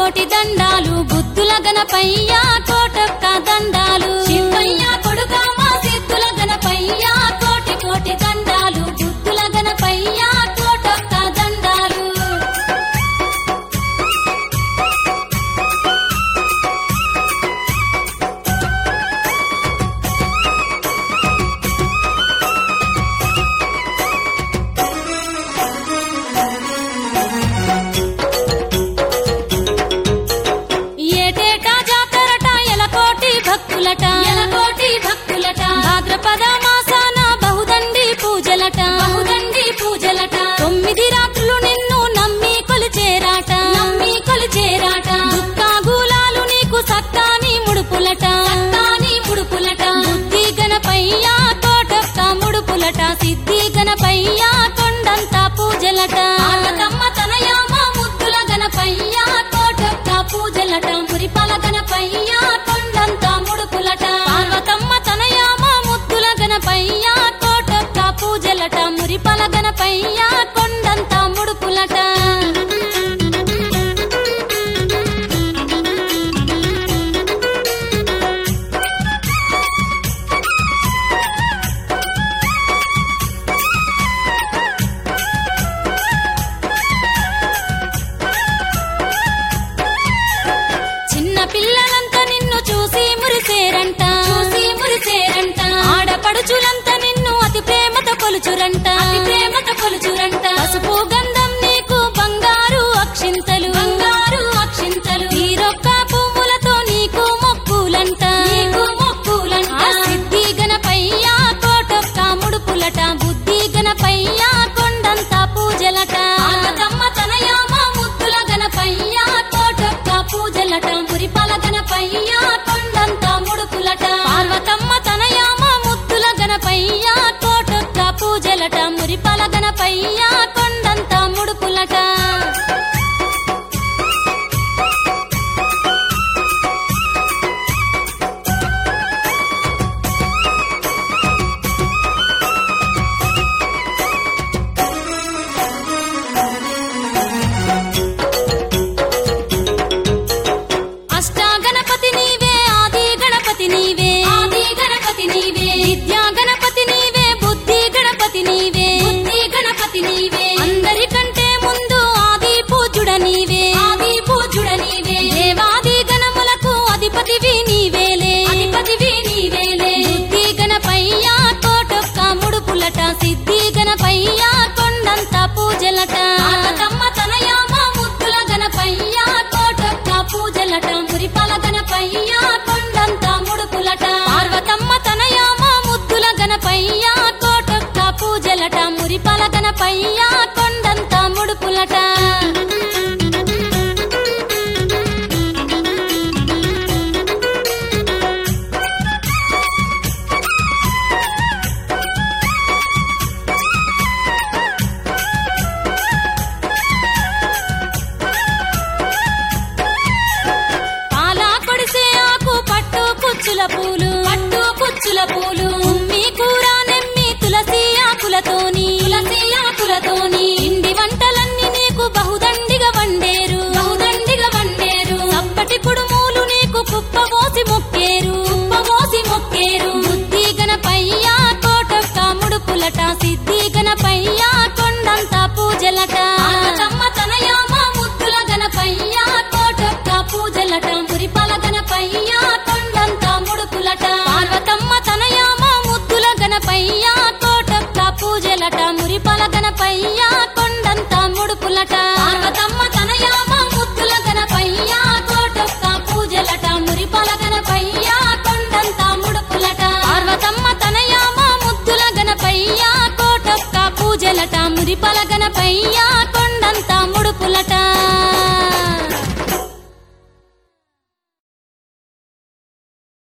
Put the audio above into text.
కోటి దండాలు బుద్ధుల గణపయ్య కోటొక్క దండాలు శివయ్య కొడుక మా సిద్ధుల గణపయ్య కోటి కోటి దండాలు బుద్ధుల గణపయ్య కోటొక్క దండాలు ఏటేటా జాతరట ఎలకోటి భక్తులట ఎలకోటి భక్తులట భాద్రపద మాసాన బహుదండి పూజలట బహుదండి పూజలట తొమ్మిది రాత్రులు నిన్ను నమ్మి కొలిచేరాట నమ్మి కొలిచేరాట దుఃఖాగూలాలు నీకు సక్కాని ముడుపులట సక్కాని ముడుపులట బుద్ధి గణపయ్య తోటొక్క ముడుపులట సిద్ధి గణపయ్య కొండంత పూజలట ఆలతమ్మ తనయామ ముద్దుల గణపయ్య కోటొక్క పూజలట మురిపాల గణపయ్య కొండంత ముడుపులట పార్వతమ్మ తనయామ ముద్దుల గణపయ్య కోటొక్క పూజలట మురిపాల గణపయ్య కొండంత ముడుపులట చిన్న పిల్లలంతా నిన్ను చూసి మురిసేరంట చూసి మురిసేరంట ఆడపడుచులంతా నిన్ను అతి ప్రేమతో కొలుచురంట అతి ప్రేమతో కొలుచురంట పసుపు గంధం నీకు బంగారు అక్షింతలు బంగారు అక్షింతలు ఈరొక్క పువ్వులతో నీకు మొక్కులంట నీకు మొక్కులంట సిద్ధి గణపయ్య కోటొక్క ముడుపులట బుద్ధి గణపయ్య కొండంత పూజలట ఆగతమ్మ తనయామ ముద్దుల గణపయ్య కోటొక్క పూజలట మురిపాల గణపయ్య కొండంత ముడుపులట పార్వతమ్మ తనయామ ముద్దుల గణపయ్య కోటొక్క పూజలట మురిపాల గణపయ్య కొండంత ముడుపులట అష్టా గణపతి నీవే ఆది గణపతి నీవే ఆది గణపతి నీవే విద్యా గణపతి నీవే బుద్ధి గణపతి నీవే బుద్ధి గణపతి నీవే అందరికంటే ముందు ఆది పూజుడ నీవే ఆది పూజుడ నీవే దేవాది గణములకు అధిపతివి నీవేలే అధిపతివి నీవేలే బుద్ధి గణపయ్య కోటొక్క ముడుపులట సిద్ధి గణపయ్య కొండంత పూజలట ఆగతమ్మ తనయామ ముద్దుల గణపయ్య కోటొక్క పూజలట మురిపాల గణపయ్య కొండంత ముడుపులట పార్వతమ్మ తనయామ ముద్దుల గణపయ్య కోటొక్క పూజలట మురిపాల గణపయ్య కొండంత ముడుపులట పాలా కొడిసే ఆకు పట్టు పుచ్చుల పూలు పట్టు పుచ్చుల పూలు ఉమ్మి కూర నెమ్మి తులసి ఆకులతోని తులసి ఆకులతోని ఇండి వంటలన్నీ నీకు బహుదండిగా వండేరు బహుదండిగా వండేరు అప్పటి కుడుమూలు నీకు కుప్పబోసి మొక్కేరు కుప్పబోసి మొక్కేరు బుద్ధి గణపయ్య కోటొక్క ముడుపులట సిద్ధి గణపయ్య కొండంత పూజలట ఆగతమ్మ తనయామ ముద్దుల గణపయ్య కోటొక్క పూజలట మురిపాల గణపయ్య కొండంత ముడుపులట పార్వతమ్మ తనయామ ముద్దుల గణపయ్య కోటొక్క పూజలట మురిపాల గణపయ్య కొండంత ముడుపులట పార్వతమ్మ తనయామ ముద్దుల గణపయ్య కోటొక్క పూజలట మురిపాల గణపయ్య కొండంత ముడుపులట పార్వతమ్మ తనయామ ముద్దుల గణపయ్య కోటొక్క పూజలట మురిపాల గణపయ్య